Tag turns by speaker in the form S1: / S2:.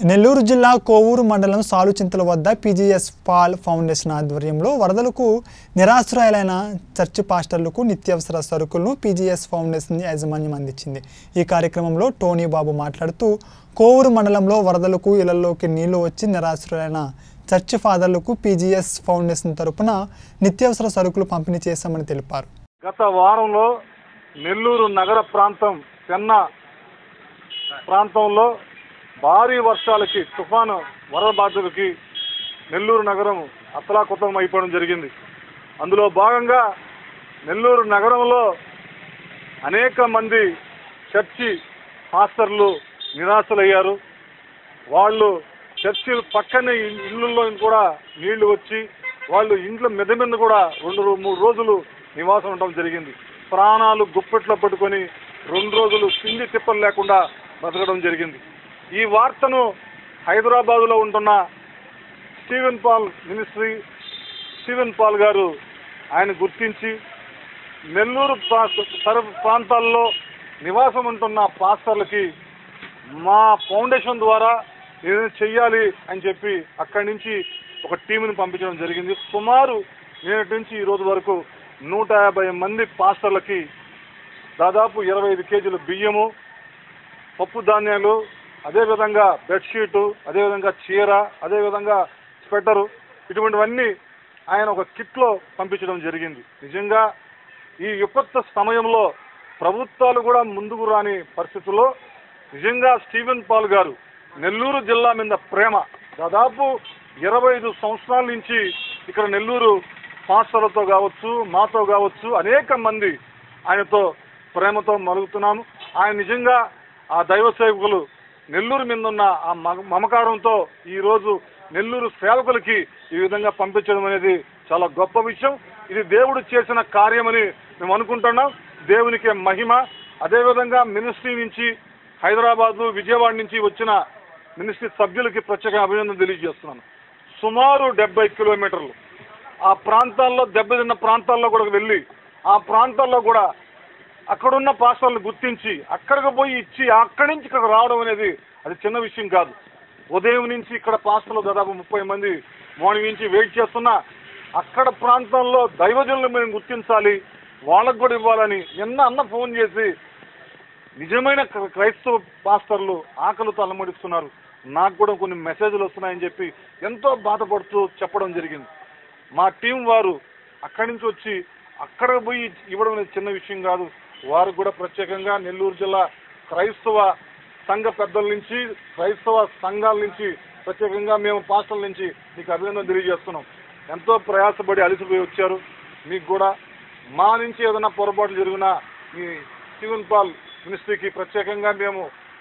S1: నెల్లూరు జిల్లా కోవూరు మండలం సాలుచింతల వద్ద పీజీఎస్ పాల్ ఫౌండేషన్ ఆధ్వర్యంలో వరదలకు నిరాశ్రయాలైన చర్చి పాస్టర్లకు నిత్యావసర సరుకులను పీజీఎస్ ఫౌండేషన్ యాజమాన్యం అందించింది ఈ కార్యక్రమంలో టోనీ బాబు మాట్లాడుతూ కోవూరు మండలంలో వరదలకు ఇళ్లలోకి నీళ్లు వచ్చి నిరాశ్రయులైన చర్చి ఫాదర్లకు పీజీఎస్ ఫౌండేషన్ తరపున నిత్యావసర సరుకులు పంపిణీ చేశామని తెలిపారు
S2: గత వారంలో నెల్లూరు నగర ప్రాంతం పెన్న ప్రాంతంలో భారీ వర్షాలకి తుఫాను వరద బాధితులకి నెల్లూరు నగరం అతలాకుతలం అయిపోవడం జరిగింది అందులో భాగంగా నెల్లూరు నగరంలో అనేక మంది చర్చి పాస్టర్లు నిరాశలయ్యారు వాళ్ళు చర్చి పక్కనే ఇల్- ఇళ్ళల్లో కూడా నీళ్లు వచ్చి వాళ్ళు ఇంట్లో మెద మీద కూడా రెండు రో- మూడు రోజులు నివాసం ఉండడం జరిగింది ప్రాణాలు గుప్పెట్లో పట్టుకొని రెండు రోజులు సిండి తిప్పలు లేకుండా బతకడం జరిగింది ఈ వార్తను హైదరాబాదులో ఉంటున్న Steven Paul ministry Steven Paul గారు ఆయన గుర్తించి నెల్లూరు ప్రా- పర- ప్రాంతాల్లో నివాసం ఉంటున్న పాస్టర్లకి మా ఫౌండేషన్ ద్వారా ఏదైనా చెయ్యాలి అని చెప్పి అక్కడి నుంచి ఒక టీంని పంపించడం జరిగింది సుమారు నేటి నుంచి ఈ రోజు వరకు నూట యాభై మంది పాస్టర్లకి దాదాపు ఇరవై ఐదు కేజీలు బియ్యము పప్పు ధాన్యాలు అదేవిధంగా బెడ్షీటు అదేవిధంగా చీర అదేవిధంగా స్వెటరు ఇటువంటివన్నీ ఆయన ఒక కిట్లో పంపించడం జరిగింది నిజంగా ఈ విపత్తు సమయంలో ప్రభుత్వాలు కూడా ముందుకు రాని పరిస్థితుల్లో నిజంగా స్టీవెన్ పాల్ గారు నెల్లూరు జిల్లా మీద ప్రేమ దాదాపు ఇరవై ఐదు సంవత్సరాల నుంచి ఇక్కడ నెల్లూరు పాస్టర్లతో కావచ్చు మాతో కావచ్చు అనేక మంది ఆయనతో ప్రేమతో మలుగుతున్నాము ఆయన నిజంగా ఆ దైవ సేవకులు నెల్లూరు మీద ఉన్న ఆ మమ- మమకారంతో ఈ రోజు నెల్లూరు సేవకులకి ఈ విధంగా పంపించడం అనేది చాలా గొప్ప విషయం ఇది దేవుడు చేసిన కార్యమని మేము అనుకుంటున్నాం దేవునికి మహిమ అదేవిధంగా మినిస్ట్రీ నుంచి హైదరాబాద్ విజయవాడ నుంచి వచ్చిన మినిస్ట్రీ సభ్యులకి ప్రత్యేక అభినందన తెలియజేస్తున్నాను సుమారు డెబ్బై కిలోమీటర్లు ఆ ప్రాంతాల్లో దెబ్బతిన్న ప్రాంతాల్లో కూడా వెళ్ళి ఆ ప్రాంతాల్లో కూడా అక్కడున్న పాస్టర్లు గుర్తించి అక్కడికి పోయి ఇచ్చి అక్కడి నుంచి ఇక్కడికి రావడం అనేది అది చిన్న విషయం కాదు ఉదయం నుంచి ఇక్కడ పాస్టర్లు దాదాపు ముప్పై మంది మార్నింగ్ నుంచి వెయిట్ చేస్తున్నా అక్కడ ప్రాంతంలో దైవజనులు మేము గుర్తించాలి వాళ్ళకు కూడా ఇవ్వాలని నిన్న అన్న ఫోన్ చేసి నిజమైన క్ర- క్రైస్తవ పాస్టర్లు ఆకలితో అలమడిస్తున్నారు నాకు కూడా కొన్ని మెసేజ్లు వస్తున్నాయని చెప్పి ఎంతో బాధపడుతూ చెప్పడం జరిగింది మా టీం వారు అక్కడి నుంచి వచ్చి అక్కడ పోయి ఇవ్వడం అనేది చిన్న విషయం కాదు వారు కూడా ప్రత్యేకంగా నెల్లూరు జిల్లా క్రైస్తవ సంఘ పెద్దల నుంచి క్రైస్తవ సంఘాల నుంచి ప్రత్యేకంగా మేము పాస్టర్ల నుంచి మీకు అభినందన తెలియజేస్తున్నాం ఎంతో ప్రయాసపడి అలసిపోయి వచ్చారు మీకు కూడా మా నుంచి ఏదైనా పొరపాట్లు జరిగినా మీ స్టీవెన్ పాల్ మినిస్ట్రీకి ప్రత్యేకంగా మేము